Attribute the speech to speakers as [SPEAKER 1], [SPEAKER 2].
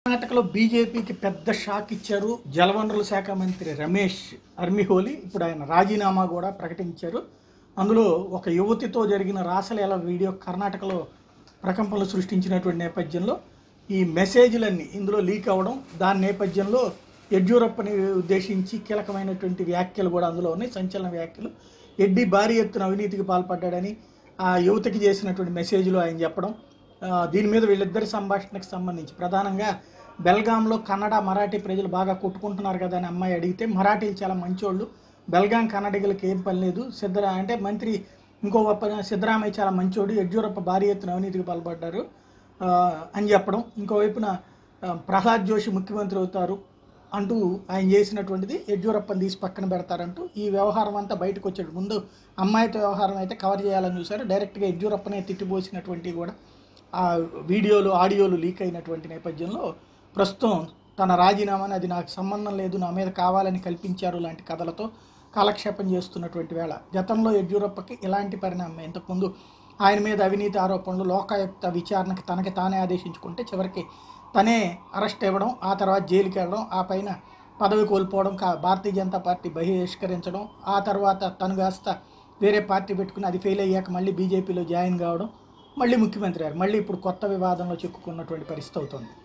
[SPEAKER 1] కర్ణాటకలో బీజేపీకి పెద్ద షాక్ ఇచ్చారు జలవనరుల శాఖ మంత్రి రమేష్ అర్మిహోలీ ఇప్పుడు ఆయన రాజీనామా కూడా ప్రకటించారు అందులో ఒక యువతితో జరిగిన రాసలీల వీడియో కర్ణాటకలో ప్రకంపనలు సృష్టించినటువంటి నేపథ్యంలో ఈ మెసేజ్లన్నీ ఇందులో లీక్ అవ్వడం దాని నేపథ్యంలో యడ్యూరప్పని ఉద్దేశించి కీలకమైనటువంటి వ్యాఖ్యలు కూడా అందులో ఉన్నాయి సంచలన వ్యాఖ్యలు ఎడ్డి భారీ ఎత్తున అవినీతికి పాల్పడ్డాడని ఆ యువతికి చేసినటువంటి మెసేజ్లు ఆయన చెప్పడం ఆ, దీని మీద వీళ్ళిద్దరి సంభాషణకు సంబంధించి ప్రధానంగా బెల్గాంలో కన్నడ మరాఠీ ప్రజలు బాగా కొట్టుకుంటున్నారు కదా అని అమ్మాయి అడిగితే మరాఠీలు చాలా మంచోళ్ళు బెల్గాం కన్నడిగలకి ఏం పని లేదు సిద్ధరా అంటే మంత్రి ఇంకో పక్క సిద్ధరామయ్య చాలా మంచోడు యడ్యూరప్ప భారీ ఎత్తున అవినీతికి పాల్పడ్డారు ఆ, అని చెప్పడం ఇంకోవైపున ఆ, ప్రహ్లాద్ జోషి ముఖ్యమంత్రి అవుతారు అంటూ ఆయన చేసినటువంటిది యడ్యూరప్పని తీసి పక్కన పెడతారంటూ ఈ వ్యవహారం అంతా బయటకు వచ్చాడు ముందు అమ్మాయితో వ్యవహారం అయితే కవర్ చేయాలని చూశారు డైరెక్ట్గా యడ్యూరప్పనే తిట్టిపోసినటువంటి కూడా ఆ వీడియోలు ఆడియోలు లీక్ అయినటువంటి నేపథ్యంలో ప్రస్తుతం తన రాజీనామాని అది నాకు సంబంధం లేదు నా మీద కావాలని కల్పించారు లాంటి కథలతో కాలక్షేపం చేస్తున్నటువంటి వేళ గతంలో యడ్యూరప్పకి ఇలాంటి పరిణామం ఇంతకుముందు ఆయన మీద అవినీతి ఆరోపణలు లోకాయుక్త విచారణకి తనకి తానే ఆదేశించుకుంటే చివరికి తనే అరెస్ట్ ఇవ్వడం ఆ తర్వాత జైలుకి వెళ్ళడం ఆ పైన పదవి కోల్పోవడం కా భారతీయ జనతా పార్టీ బహిష్కరించడం ఆ తర్వాత తను కాస్త వేరే పార్టీ పెట్టుకుని అది ఫెయిల్ అయ్యాక మళ్ళీ బీజేపీలో జాయిన్ కావడం మళ్ళీ ముఖ్యమంత్రి అయ్యారు మళ్ళీ ఇప్పుడు కొత్త వివాదంలో చిక్కుకున్నటువంటి పరిస్థితి అవుతుంది